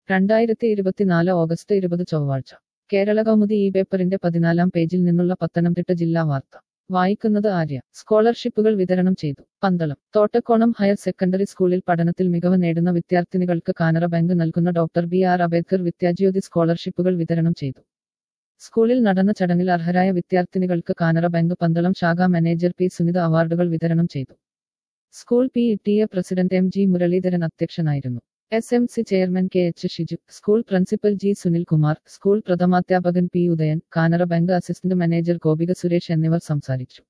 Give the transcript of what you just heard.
രണ്ടായിരത്തി ഇരുപത്തിനാല് ഓഗസ്റ്റ് ഇരുപത് ചൊവ്വാഴ്ച കേരള കൗമുദി ഈ പേപ്പറിന്റെ പതിനാലാം പേജിൽ നിന്നുള്ള പത്തനംതിട്ട ജില്ലാ വാർത്ത വായിക്കുന്നത് ആര്യ സ്കോളർഷിപ്പുകൾ വിതരണം ചെയ്തു പന്തളം തോട്ടക്കോണം ഹയർ സെക്കൻഡറി സ്കൂളിൽ പഠനത്തിൽ മികവ് നേടുന്ന വിദ്യാർത്ഥിനികൾക്ക് കാനറ ബാങ്ക് നൽകുന്ന doctor B R Ambedkar Vidyajyothi സ്കോളർഷിപ്പുകൾ വിതരണം ചെയ്തു സ്കൂളിൽ നടന്ന ചടങ്ങിൽ അർഹരായ വിദ്യാർത്ഥിനികൾക്ക് കാനറ ബാങ്ക് പന്തളം ശാഖാ മാനേജർ പി സുനിത അവാർഡുകൾ വിതരണം ചെയ്തു school P T A president M G Muraleedharan അധ്യക്ഷനായിരുന്നു S M C chairman K H Shiju school principal G Sunilkumar school പ്രഥമാധ്യാപകൻ P Udayan Canara bank assistant manager Gopika Suresh എന്നിവർ സംസാരിച്ചു